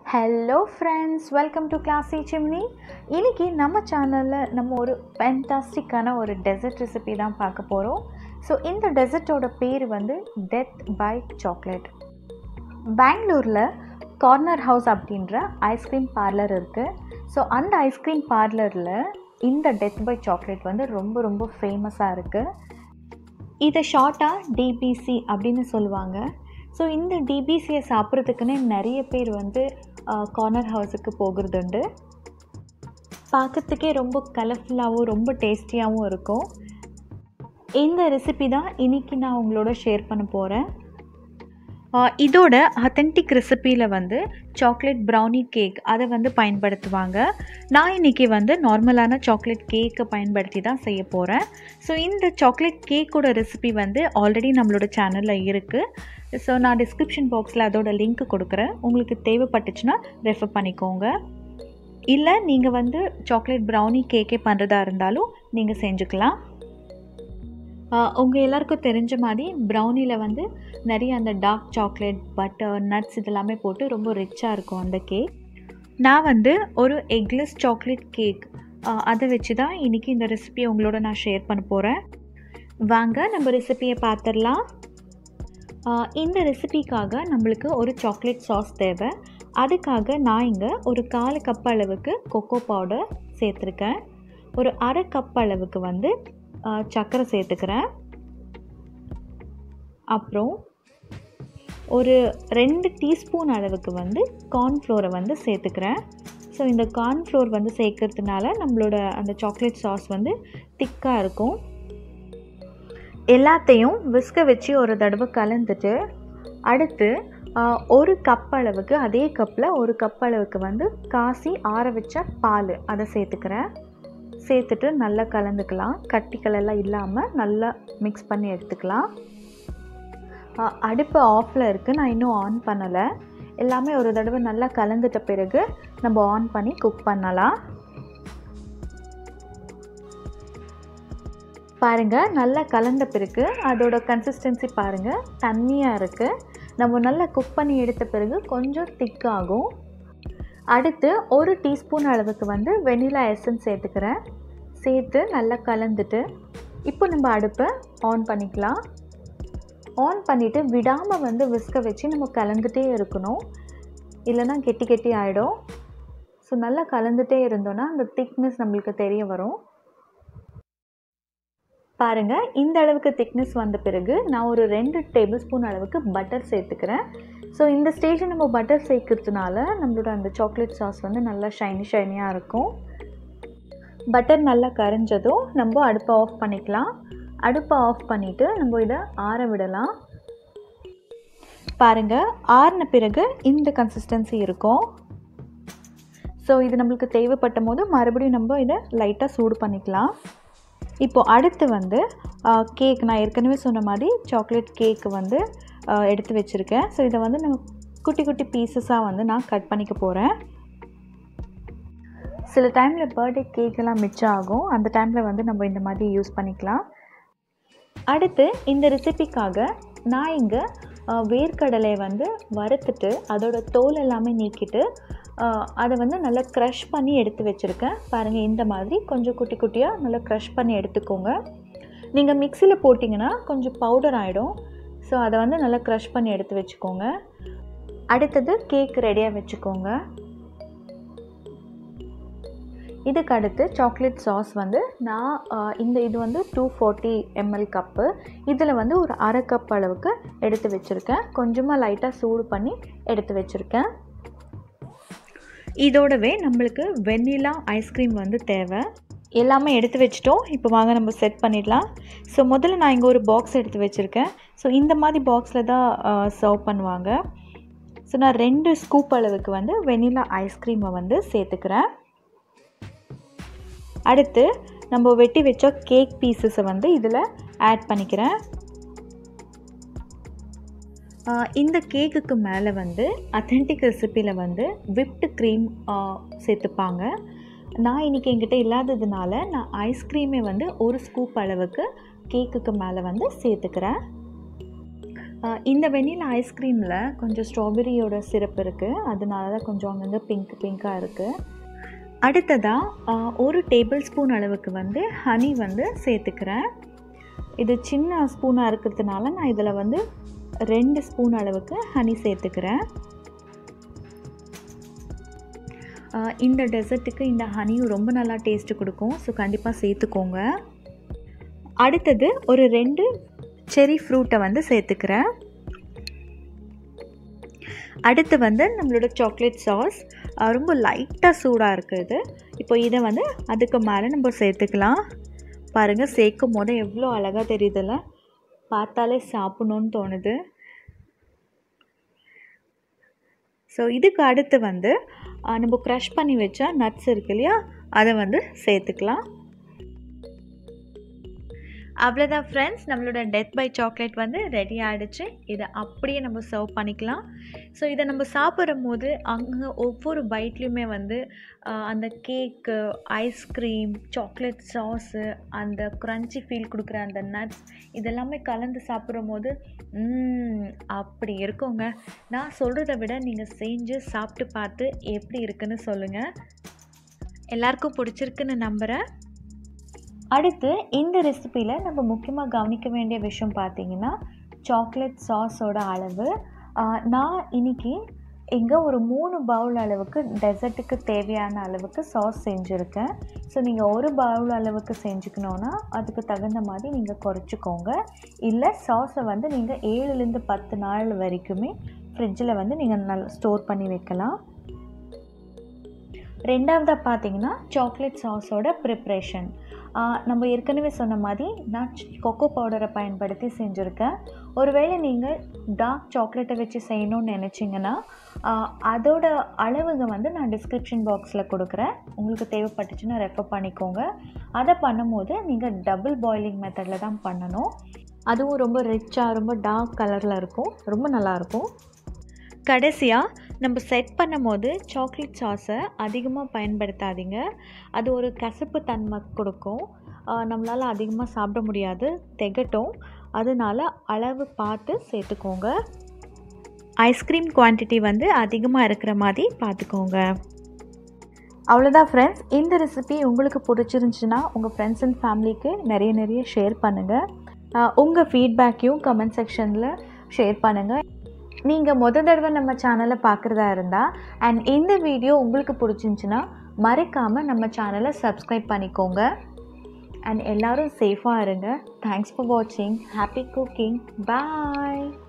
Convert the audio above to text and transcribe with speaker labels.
Speaker 1: hello friends welcome to classy chimney இன்னைக்கு நம்ம சேனலில் நம்ம ஒரு ஃபேண்டாஸ்டிக்கான ஒரு டெசர்ட் ரெசிபி தான் பார்க்க போகிறோம் ஸோ இந்த டெசர்ட்டோட பேர் வந்து டெத் பை சாக்லேட் பெங்களூரில் கார்னர் ஹவுஸ் அப்படின்ற ஐஸ்கிரீம் பார்லர் இருக்குது ஸோ அந்த ஐஸ்கிரீம் பார்லரில் இந்த டெத் பை சாக்லேட் வந்து ரொம்ப ரொம்ப ஃபேமஸாக இருக்குது இதை ஷார்ட்டாக டிபிசி அப்படின்னு சொல்லுவாங்க ஸோ இந்த டிபிசியை சாப்பிட்றதுக்குன்னே நிறைய பேர் வந்து கார்னர் ஹவுஸுக்கு போகிறதுண்டு பார்க்கறதுக்கே ரொம்ப கலர்ஃபுல்லாகவும் ரொம்ப டேஸ்டியாகவும் இருக்கும் இந்த ரெசிபி தான் இன்றைக்கி நான் உங்களோட ஷேர் பண்ண போகிறேன் இதோட அத்தென்டிக் ரெசிப்பியில் வந்து சாக்லேட் ப்ரௌனி கேக் அதை வந்து பயன்படுத்துவாங்க நான் இன்றைக்கி வந்து நார்மலான சாக்லேட் கேக்கை பயன்படுத்தி தான் செய்ய போகிறேன் ஸோ இந்த சாக்லேட் கேக்கோட ரெசிபி வந்து ஆல்ரெடி நம்மளோட சேனலில் இருக்குது ஸோ நான் டிஸ்கிரிப்ஷன் பாக்ஸில் அதோட லிங்க் கொடுக்குறேன் உங்களுக்கு தேவைப்பட்டுச்சுன்னா ரெஃபர் பண்ணிக்கோங்க இல்லை நீங்கள் வந்து சாக்லேட் ப்ரௌனி கேக்கே பண்ணுறதா இருந்தாலும் நீங்கள் செஞ்சுக்கலாம் உங்கள் எல்லாருக்கும் தெரிஞ்ச மாதிரி ப்ரௌனியில் வந்து நிறைய அந்த டார்க் சாக்லேட் பட்டர் நட்ஸ் இதெல்லாமே போட்டு ரொம்ப ரிச்சாக இருக்கும் அந்த கேக் நான் வந்து ஒரு எக்லெஸ் சாக்லேட் கேக் அதை வச்சு தான் இன்றைக்கி இந்த ரெசிபியை உங்களோட நான் ஷேர் பண்ண போகிறேன் வாங்க நம்ம ரெசிபியை பார்த்துடலாம் இந்த ரெசிபிக்காக நம்மளுக்கு ஒரு சாக்லேட் சாஸ் தேவை அதுக்காக நான் இங்கே ஒரு கால் கப் அளவுக்கு கொக்கோ பவுடர் சேர்த்துருக்கேன் ஒரு அரை கப் அளவுக்கு வந்து சர்க்கரை சேர்த்துக்கிறேன் அப்புறம் ஒரு ரெண்டு டீஸ்பூன் அளவுக்கு வந்து கார்ன்ஃப்ளோரை வந்து சேர்த்துக்கிறேன் ஸோ இந்த கார்ன்ஃப்ளோர் வந்து சேர்க்கறதுனால நம்மளோட அந்த சாக்லேட் சாஸ் வந்து திக்காக இருக்கும் எல்லாத்தையும் விஸ்க வச்சு ஒரு தடவை கலந்துட்டு அடுத்து ஒரு கப் அளவுக்கு அதே கப்பில் ஒரு கப் அளவுக்கு வந்து காசி ஆற வச்ச பால் அதை சேர்த்துக்கிறேன் சேர்த்துட்டு நல்லா கலந்துக்கலாம் கட்டிகளெல்லாம் இல்லாமல் நல்லா மிக்ஸ் பண்ணி எடுத்துக்கலாம் அடுப்பு ஆஃபில் இருக்குது நான் இன்னும் ஆன் பண்ணலை எல்லாமே ஒரு தடவை நல்லா கலந்துட்ட பிறகு நம்ம ஆன் பண்ணி குக் பண்ணலாம் பாருங்கள் நல்லா கலந்த பிறகு அதோட கன்சிஸ்டன்சி பாருங்கள் தண்ணியாக இருக்குது நம்ம நல்லா குக் பண்ணி எடுத்த பிறகு கொஞ்சம் திக்காகும் அடுத்து ஒரு டீஸ்பூன் அளவுக்கு வந்து வெனிலா எசன்ஸ் சேர்த்துக்கிறேன் சேர்த்து நல்லா கலந்துட்டு இப்போ நம்ம அடுப்பை ஆன் பண்ணிக்கலாம் ஆன் பண்ணிவிட்டு விடாமல் வந்து விஸ்க வச்சு நம்ம கலந்துகிட்டே இருக்கணும் இல்லைனா கெட்டி கெட்டி ஆகிடும் ஸோ நல்லா கலந்துகிட்டே இருந்தோன்னா அந்த திக்னஸ் நம்மளுக்கு தெரிய வரும் பாருங்கள் இந்த அளவுக்கு திக்னஸ் வந்த பிறகு நான் ஒரு ரெண்டு டேபிள் ஸ்பூன் அளவுக்கு பட்டர் சேர்த்துக்கிறேன் ஸோ இந்த ஸ்டேஜில் நம்ம பட்டர் சேர்க்கறதுனால நம்மளோட அந்த சாக்லேட் சாஸ் வந்து நல்லா ஷைனி ஷைனியாக இருக்கும் பட்டர் நல்லா கரைஞ்சதும் நம்ம அடுப்பை ஆஃப் பண்ணிக்கலாம் அடுப்பை ஆஃப் பண்ணிவிட்டு நம்ம இதை ஆற விடலாம் பாருங்கள் ஆறின பிறகு இந்த கன்சிஸ்டன்சி இருக்கும் ஸோ இது நம்மளுக்கு தேவைப்பட்ட போது மறுபடியும் நம்ம இதை லைட்டாக சூடு பண்ணிக்கலாம் இப்போது அடுத்து வந்து கேக் நான் ஏற்கனவே சொன்ன மாதிரி சாக்லேட் கேக்கு வந்து எடுத்து வச்சுருக்கேன் ஸோ இதை வந்து நம்ம குட்டி குட்டி பீசஸாக வந்து நான் கட் பண்ணிக்க போகிறேன் சில டைமில் பர்த்டே கேக்கெல்லாம் மிச்சம் ஆகும் அந்த டைமில் வந்து நம்ம இந்த மாதிரி யூஸ் பண்ணிக்கலாம் அடுத்து இந்த ரெசிபிக்காக நான் இங்கே வேர்க்கடலையை வந்து வறுத்துட்டு அதோட தோல் எல்லாமே நீக்கிட்டு அதை வந்து நல்லா க்ரஷ் பண்ணி எடுத்து வச்சுருக்கேன் பாருங்கள் இந்த மாதிரி கொஞ்சம் குட்டி குட்டியாக நல்லா க்ரஷ் பண்ணி எடுத்துக்கோங்க நீங்கள் மிக்சியில் போட்டிங்கன்னா கொஞ்சம் பவுடர் ஆகிடும் ஸோ அதை வந்து நல்லா க்ரஷ் பண்ணி எடுத்து வச்சுக்கோங்க அடுத்தது கேக் ரெடியாக வச்சுக்கோங்க இதுக்கு அடுத்து சாக்லேட் சாஸ் வந்து நான் இந்த இது வந்து டூ ஃபார்ட்டி எம்எல் கப்பு இதில் வந்து ஒரு அரை கப் அளவுக்கு எடுத்து வச்சுருக்கேன் கொஞ்சமாக லைட்டாக சூடு பண்ணி எடுத்து வச்சுருக்கேன் இதோடவே நம்மளுக்கு வெண்ணிலா ஐஸ்கிரீம் வந்து தேவை எல்லாமே எடுத்து வச்சிட்டோம் இப்போ வாங்க நம்ம செட் பண்ணிடலாம் ஸோ முதல்ல நான் இங்கே ஒரு பாக்ஸ் எடுத்து வச்சுருக்கேன் ஸோ இந்த மாதிரி பாக்ஸில் தான் சர்வ் பண்ணுவாங்க ஸோ நான் ரெண்டு ஸ்கூப் அளவுக்கு வந்து வெண்ணிலா ஐஸ்கிரீமை வந்து சேர்த்துக்கிறேன் அடுத்து நம்ம வெட்டி வச்ச கேக் பீசஸை வந்து இதில் ஆட் பண்ணிக்கிறேன் இந்த கேக்குக்கு மேலே வந்து அத்தென்டிக் ரெசிப்பியில் வந்து விப்டு க்ரீம் சேர்த்துப்பாங்க நான் இன்றைக்கி என்கிட்ட இல்லாததுனால நான் ஐஸ்கிரீமே வந்து ஒரு ஸ்கூப் அளவுக்கு கேக்குக்கு மேலே வந்து சேர்த்துக்கிறேன் இந்த வெண்ணிலா ஐஸ்கிரீமில் கொஞ்சம் ஸ்ட்ராபெரியோட சிரப் இருக்குது அதனால தான் கொஞ்சம் அங்கங்கே பிங்க் பிங்க்காக இருக்குது அடுத்ததாக ஒரு டேபிள் ஸ்பூன் அளவுக்கு வந்து ஹனி வந்து சேர்த்துக்கிறேன் இது சின்ன ஸ்பூனாக இருக்கிறதுனால நான் இதில் வந்து ரெண்டு ஸ்பூன் அளவுக்கு ஹனி சேர்த்துக்கிறேன் இந்த டெசர்ட்டுக்கு இந்த ஹனியும் ரொம்ப நல்லா டேஸ்ட்டு கொடுக்கும் ஸோ கண்டிப்பாக சேர்த்துக்கோங்க அடுத்தது ஒரு ரெண்டு செரி ஃப்ரூட்டை வந்து சேர்த்துக்கிறேன் அடுத்து வந்து நம்மளோட சாக்லேட் சாஸ் ரொம்ப லைட்டாக சூடாக இருக்குது இப்போ இதை வந்து அதுக்கு மேலே நம்ம சேர்த்துக்கலாம் பாருங்கள் சேர்க்கும் போது எவ்வளோ அழகாக தெரியுதுல்ல பார்த்தாலே சாப்பிட்ணுன்னு தோணுது ஸோ இதுக்கு அடுத்து வந்து நம்ம க்ரஷ் பண்ணி வச்ச நட்ஸ் இருக்கு இல்லையா அதை வந்து சேர்த்துக்கலாம் அவ்வளோதான் ஃப்ரெண்ட்ஸ் நம்மளோட டெத் பை சாக்லேட் வந்து ரெடி ஆகிடுச்சு இதை அப்படியே நம்ம சர்வ் பண்ணிக்கலாம் ஸோ இதை நம்ம சாப்பிடும் போது அங்கே ஒவ்வொரு பைட்லேயுமே வந்து அந்த கேக்கு ஐஸ்கிரீம் சாக்லேட் சாஸு அந்த க்ரன்ச்சி ஃபீல் கொடுக்குற அந்த நட்ஸ் இதெல்லாமே கலந்து சாப்பிடும் போது அப்படி இருக்குங்க நான் சொல்கிறத விட நீங்கள் செஞ்சு சாப்பிட்டு பார்த்து எப்படி இருக்குன்னு சொல்லுங்கள் எல்லாருக்கும் பிடிச்சிருக்குன்னு நம்புகிறேன் அடுத்து இந்த ரெசிப்பியில் நம்ம முக்கியமாக கவனிக்க வேண்டிய விஷயம் பார்த்தீங்கன்னா சாக்லேட் சாஸோட அளவு நான் இன்றைக்கி இங்கே ஒரு மூணு பவுல் அளவுக்கு டெசர்ட்டுக்கு தேவையான அளவுக்கு சாஸ் செஞ்சுருக்கேன் ஸோ நீங்கள் ஒரு பவுல் அளவுக்கு செஞ்சுக்கணுன்னா அதுக்கு தகுந்த மாதிரி நீங்கள் குறைச்சிக்கோங்க இல்லை சாஸை வந்து நீங்கள் ஏழுலேருந்து பத்து நாள் வரைக்குமே ஃப்ரிட்ஜில் வந்து நீங்கள் நல்லா ஸ்டோர் பண்ணி வைக்கலாம் ரெண்டாவதாக பார்த்தீங்கன்னா சாக்லேட் சாஸோட ப்ரிப்ரேஷன் நம்ம ஏற்கனவே சொன்ன மாதிரி நான் கொக்கோ பவுடரை பயன்படுத்தி செஞ்சுருக்கேன் ஒருவேளை நீங்கள் டார்க் சாக்லேட்டை வச்சு செய்யணும்னு நினச்சிங்கன்னா அதோட அளவுங்க வந்து நான் டிஸ்கிரிப்ஷன் பாக்ஸில் கொடுக்குறேன் உங்களுக்கு தேவைப்பட்டுச்சுன்னா ரெஃபர் பண்ணிக்கோங்க அதை பண்ணும்போது நீங்கள் டபுள் பாயிலிங் மெத்தடில் தான் பண்ணணும் அதுவும் ரொம்ப ரிச்சாக ரொம்ப டார்க் கலரில் இருக்கும் ரொம்ப நல்லாயிருக்கும் கடைசியாக நம்ம செட் பண்ணும் போது சாக்லேட் சாஸை அதிகமாக பயன்படுத்தாதீங்க அது ஒரு கசப்பு தன்மை கொடுக்கும் நம்மளால் அதிகமாக சாப்பிட முடியாது திகட்டும் அதனால் அளவு பார்த்து சேர்த்துக்கோங்க ஐஸ்கிரீம் குவான்டிட்டி வந்து அதிகமாக இருக்கிற மாதிரி பார்த்துக்கோங்க அவ்வளோதான் ஃப்ரெண்ட்ஸ் இந்த ரெசிபி உங்களுக்கு பிடிச்சிருந்துச்சுன்னா உங்கள் ஃப்ரெண்ட்ஸ் அண்ட் ஃபேமிலிக்கு நிறைய நிறைய ஷேர் பண்ணுங்கள் உங்கள் ஃபீட்பேக்கையும் கமெண்ட் செக்ஷனில் ஷேர் பண்ணுங்கள் நீங்கள் முத தடவை நம்ம சேனலை பார்க்குறதா இருந்தால் அண்ட் இந்த வீடியோ உங்களுக்கு பிடிச்சிருந்துச்சின்னா மறக்காமல் நம்ம சேனலை சப்ஸ்கிரைப் பண்ணிக்கோங்க அண்ட் எல்லோரும் சேஃபாக இருங்க தேங்க்ஸ் ஃபார் வாட்சிங் ஹாப்பி குக்கிங் பாய்